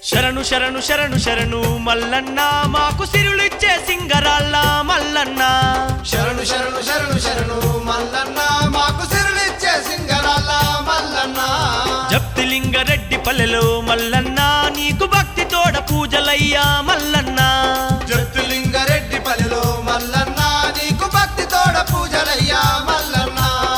శరణు శరణు శరణు శరణు మల్లన్న మాకు సిరులిచ్చే సింగరాళ్ళ మల్లన్న శరణు శరణు శరణు శరణు మల్లన్న మాకు సిరులిచ్చే సింగరాల మల్లన్న జప్తిలింగరెడ్డి పల్లెలో మల్లన్న నీకు భక్తి తోడ పూజలయ్యా మల్లన్న జత్తులింగరెడ్డి పల్లెలో మల్లన్న నీకు భక్తి తోడ పూజలయ్యా మల్లన్న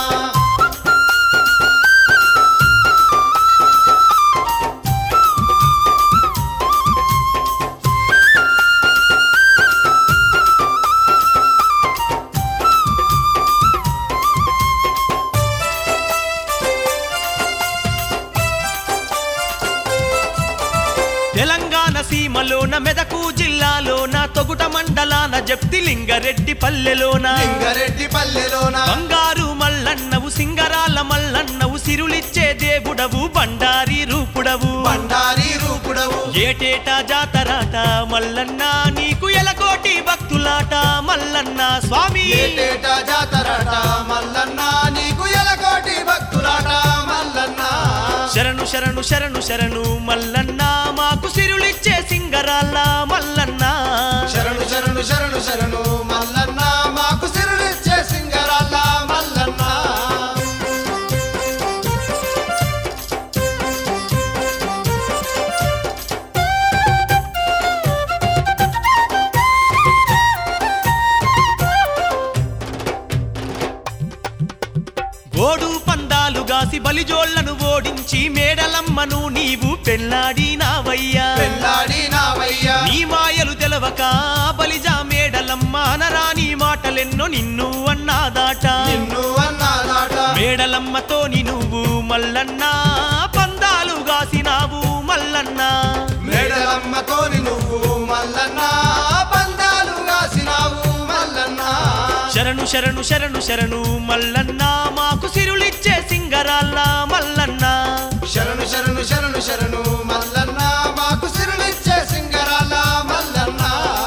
తెలంగాణ సీమలోన మెదకు జిల్లాలోన తొగుట మండలాన జప్తిలింగరెడ్డి పల్లెలోన లింగరెడ్డి పల్లెలోన బంగారు మల్లన్నవు సింగరాల మల్లన్నవు సిరులిచ్చే దేవుడవు బండారి రూపుడవు బండారి రూపుడవు ఏటేటా జాతరాట మల్లన్న నీకు ఎలకోటి భక్తులాట మల్లన్న స్వామి ఏటేటా జాతరట మల్లన్న నీకు ఎలకోటి భక్తులాట మల్లన్న శరణు శరణు శరణు శరణు మల్లన్న మాకు సిరులిచ్చే సింగరాల మల్లన్న శరణు శరణు శరణు శరణు మల్లన్న మాకు సిరులిచ్చే సింగరాల మల్లన్న గోడు పందాలు గాసి బలిజోళ్లను ఓడించి మేడలమ్మను నీవు పెళ్ళాడినావయ్యా పెళ్ళాడి నావయ్యా నీ మాయలు తెలవక బలిజా మేడలమ్మ అనరాని మాటలెన్నో నిన్ను అన్నాదాట నిన్ను అన్నాదాట మేడలమ్మతోని నువ్వు మల్లన్న పందాలు గాసినావు మల్లన్న మేడలమ్మతోని నువ్వు మల్లన్న పందాలు కాసినావు మల్లన్న శరణు శరణు శరణు శరణు మల్లన్న మాకు సిరులిచ్చే సింగరాల్ల మల్లన్న శరణు శరణు శరణు శరణు మల్లన్న మాకు సిరులిచ్చే సింగరాల మల్లన్న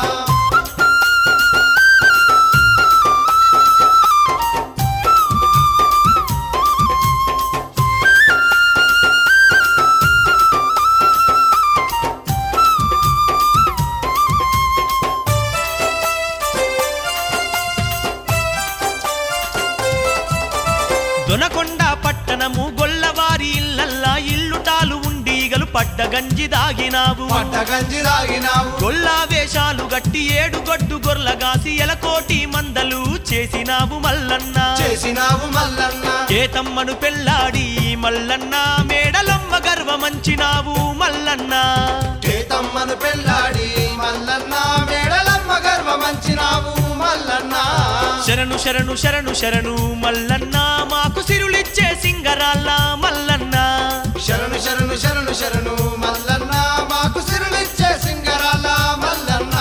దొనకొండ పట్టణము గొల్లవారి ఇల్లల్లా ఇల్లుటాలు ఉండీగలు పడ్డ గంజి దాగినావు పట్ట గంజి తాగినావు గొల్లా వేషాలు గట్టి ఏడు గొడ్డు గొర్లగాసి ఎలకోటి మందలు చేసినావు మల్లన్న చేసినావు మల్లన్న కేతమ్మను పెళ్ళాడి మల్లన్న మేడలమ్మ గర్వమంచినావు మల్లన్న కేతమ్మను పెళ్ళాడి మల్లన్న మేడలమ్మ గర్వ మంచినావు మల్లన్న శరణు శరణు శరణు శరణు మల్లన్న మాకు సిరులిచ్చే సింగరాల్ల మల్లన్న శరణు శరణు శరణు శరణు మల్లన్న మాకు సిరులిచ్చే సింగరాల మల్లన్న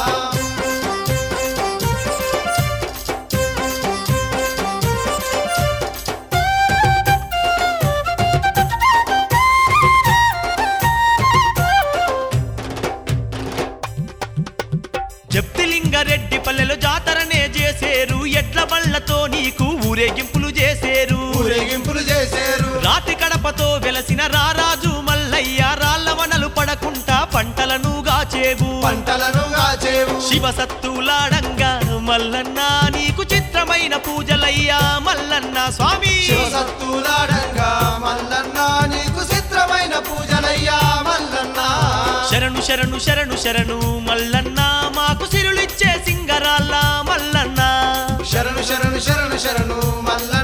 జప్తిలింగరెడ్డి పల్లెలో జాతరనే చేసేరు ఎడ్ల బళ్ళతో నీకు ఊరేగింపులు చేసేరు ఊరేగింపులు చేసేరు రాతి కడపతో వెలసిన రారాజు మల్లయ్య రాళ్ళ వనలు పడకుంటా పంటలను గాచేవు పంటలను కాచేవు శివసత్తులాడంగా మల్లన్న నీకు చిత్రమైన పూజలయ్యా మల్లన్న స్వామి శివసత్తులాడంగా మల్లన్న నీకు చిత్రమైన పూజలయ్యా మల్లన్న శరణు శరణు శరణు శరణు మల్లన్న మాకు సిరులిచ్చే సింగరాల్ల మల్లన్న శరణు శరణు శరణు శరణు మల్ల